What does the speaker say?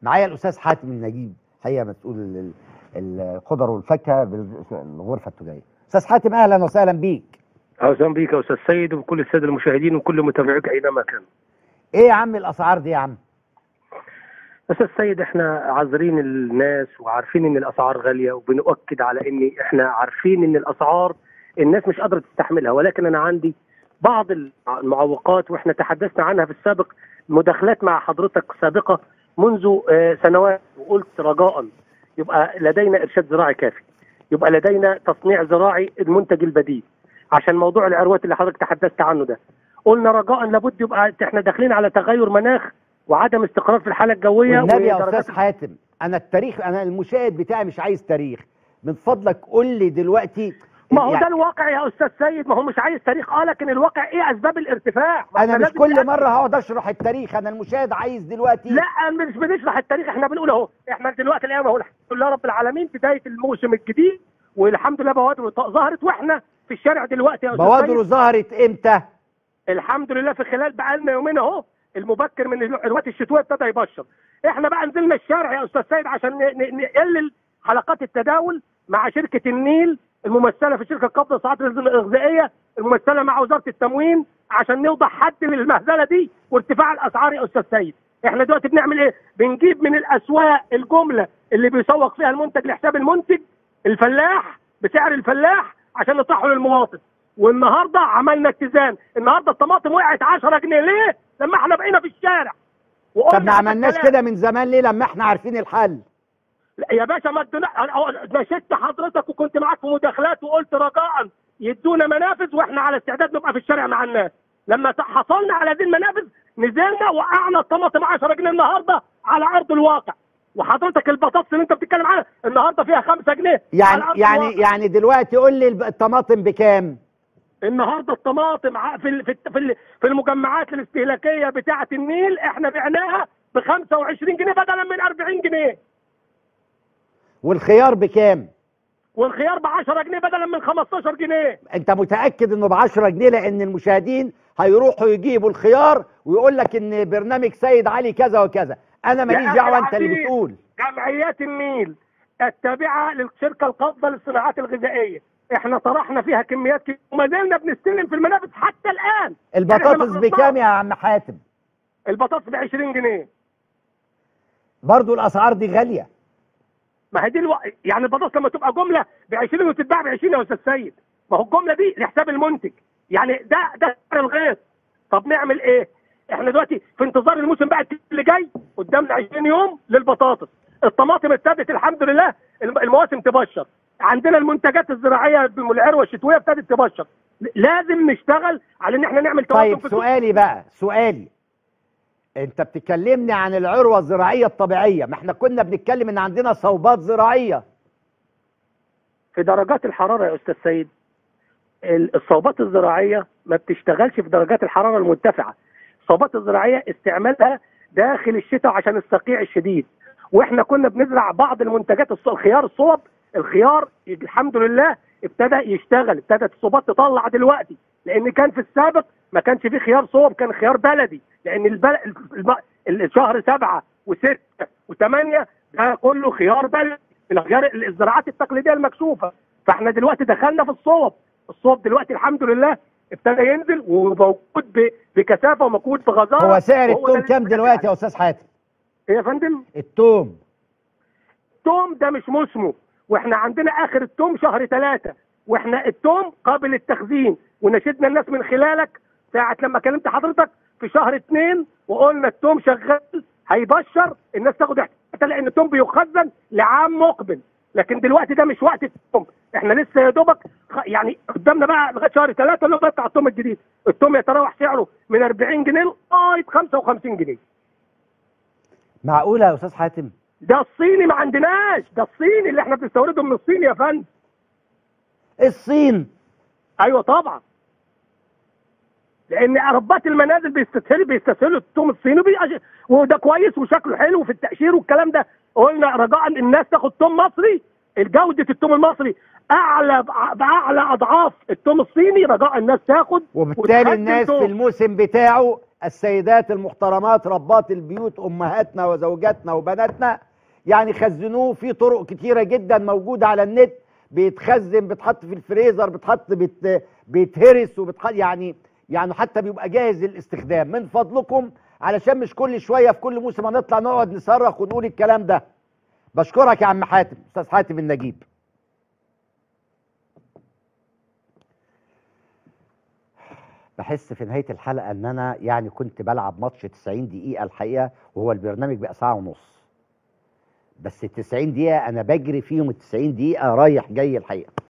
معايا الاستاذ حاتم النجيب هي مسؤول ال- ال- الخضر والفاكهه بالغرفه التجاريه استاذ حاتم اهلا وسهلا بيك اهلا بيك يا استاذ سيد وكل الساده المشاهدين وكل متابعيك اينما كان. ايه يا عم الاسعار دي يا عم استاذ سيد احنا عاذرين الناس وعارفين ان الاسعار غاليه وبنؤكد على ان احنا عارفين ان الاسعار الناس مش قادره تستحملها ولكن انا عندي بعض المعوقات واحنا تحدثنا عنها في السابق مداخلات مع حضرتك سابقه منذ آه، سنوات وقلت رجاء يبقى لدينا ارشاد زراعي كافي يبقى لدينا تصنيع زراعي المنتج البديل عشان موضوع العروات اللي حضرتك تحدثت عنه ده قلنا رجاء لابد يبقى احنا داخلين على تغير مناخ وعدم استقرار في الحاله الجويه والنبي يا ودرجات استاذ حاتم انا التاريخ انا المشاهد بتاعي مش عايز تاريخ من فضلك قول لي دلوقتي ما هو يعني ده الواقع يا استاذ سيد ما هو مش عايز تاريخ اه لكن الواقع ايه اسباب الارتفاع ما انا إحنا مش لازم كل نأكد. مره هقعد اشرح التاريخ انا المشاهد عايز دلوقتي لا مش بنشرح التاريخ احنا بنقول اهو احنا دلوقتي الان اهو الحمد لله رب العالمين بدايه الموسم الجديد والحمد لله بوادر ظهرت واحنا في الشارع دلوقتي يا استاذ بوادره سيد. ظهرت امتى الحمد لله في خلال بقى لنا يومين اهو المبكر من الوقت الشتويه ابتدى يبشر احنا بقى نزلنا الشارع يا استاذ سيد عشان ن- ن- نقلل حلقات التداول مع شركه النيل الممثله في شركه قبضه الساعات الغذائيه الممثله مع وزاره التموين عشان نوضع حد للمهزله دي وارتفاع الاسعار يا استاذ سيد احنا دلوقتي بنعمل ايه بنجيب من الاسواق الجمله اللي بيسوق فيها المنتج لحساب المنتج الفلاح بسعر الفلاح عشان نطرحه للمواطن والنهارده عملنا اتزان النهارده الطماطم وقعت 10 جنيه ليه لما احنا بقينا في الشارع وقلنا طب ما هذا عملناش الكلام. كده من زمان ليه لما احنا عارفين الحل لا يا باشا ما ادونا أنا نشدت حضرتك وكنت معاك في مداخلات وقلت رجاء يدونا منافذ واحنا على استعداد نبقى في الشارع مع الناس لما ت- حصلنا على هذه المنافذ نزلنا وقعنا الطماطم 10 جنيه النهارده على ارض الواقع وحضرتك البطاطس اللي انت بتتكلم عنها النهارده فيها 5 جنيه يعني على أرض يعني الواقع. يعني دلوقتي قول لي الب- الطماطم بكام النهارده الطماطم ع- في ال- في الت- في ال- في المجمعات الاستهلاكيه بتاعه النيل احنا بعناها ب 25 جنيه بدلا من 40 جنيه والخيار بكام والخيار ب 10 جنيه بدلا من 15 جنيه انت متاكد انه ب 10 جنيه لان المشاهدين هيروحوا يجيبوا الخيار ويقول لك ان برنامج سيد علي كذا وكذا انا ماليش أخي دعوه انت اللي العزيز، بتقول جمعيات النيل التابعه للشركه القابضه للصناعات الغذائيه احنا طرحنا فيها كميات كبيره وما زلنا بنستلم في المنافذ حتى الان البطاطس يعني إحنا بكام يا عم حاتم البطاطس ب 20 جنيه برضو الاسعار دي غاليه ما هي دي الو... يعني البطاطس لما تبقى جمله ب 20 وتتباع ب 20 يا استاذ سيد ما هو الجمله دي لحساب المنتج يعني ده ده سعر الغيط طب نعمل ايه؟ احنا دلوقتي في انتظار الموسم بقى اللي جاي قدامنا 20 يوم للبطاطس الطماطم ابتدت الحمد لله الم- المواسم تبشر عندنا المنتجات الزراعيه العروه الشتويه ابتدت تبشر لازم نشتغل على ان احنا نعمل توازن طيب في السوق. سؤالي بقى سؤالي انت بتكلمني عن العروه الزراعيه الطبيعيه ما احنا كنا بنتكلم ان عندنا صوبات زراعيه في درجات الحراره يا استاذ سيد ال- الصوبات الزراعيه ما بتشتغلش في درجات الحراره المرتفعه الصوبات الزراعيه استعمالها داخل الشتاء عشان الصقيع الشديد واحنا كنا بنزرع بعض المنتجات الص- الخيار الصوب الخيار الحمد لله ابتدى يشتغل ابتدت الصوبات تطلع دلوقتي لان كان في السابق ما كانش فيه خيار صوب كان خيار بلدي لان البل... الب... الشهر سبعة وستة وثمانية ده كله خيار بلدي الخيار الزراعات التقليديه المكشوفه فاحنا دلوقتي دخلنا في الصوب الصوب دلوقتي الحمد لله ابتدى ينزل وموجود ب... بكثافه وموجود بغزاره هو سعر وهو ده التوم اللي كام بنتكلم دلوقتي عليه. يا استاذ حاتم ايه يا فندم التوم التوم ده مش موسمه واحنا عندنا اخر التوم شهر ثلاثة واحنا التوم قابل للتخزين ونشدنا الناس من خلالك ساعة لما كلمت حضرتك في شهر اثنين وقلنا التوم شغال هيبشر الناس تاخد احتياطاتها لان التوم بيخزن لعام مقبل لكن دلوقتي ده مش وقت التوم احنا لسه يا دوبك خ- يعني قدامنا بقى لغايه شهر ثلاثة اللي هو بتاع التوم الجديد التوم يتراوح سعره من 40 جنيه لغايه 55 جنيه معقوله يا استاذ حاتم ده الصيني ما عندناش ده الصيني اللي احنا بنستورده من الصين يا فندم الصين ايوه طبعا لان ربات المنازل بيستسهلوا بيستسهلوا التوم الصيني وبيأج- وده كويس وشكله حلو في التقشير والكلام ده قلنا رجاء الناس تاخد توم مصري جوده التوم المصري اعلى بأ- باعلى اضعاف التوم الصيني رجاء الناس تاخد وبالتالي وتخزن الناس توم. في الموسم بتاعه السيدات المحترمات ربات البيوت امهاتنا وزوجاتنا وبناتنا يعني خزنوه في طرق كتيره جدا موجوده على النت بيتخزن بيتحط في الفريزر بيتحط بيت بيتهرس وبيتحط يعني يعني حتى بيبقى جاهز للاستخدام من فضلكم علشان مش كل شويه في كل موسم هنطلع نقعد نصرخ ونقول الكلام ده بشكرك يا عم حاتم استاذ حاتم النجيب بحس في نهايه الحلقه ان انا يعني كنت بلعب ماتش 90 دقيقه الحقيقه وهو البرنامج بقى ساعه ونص بس ال 90 دقيقه انا بجري فيهم ال 90 دقيقه رايح جاي الحقيقه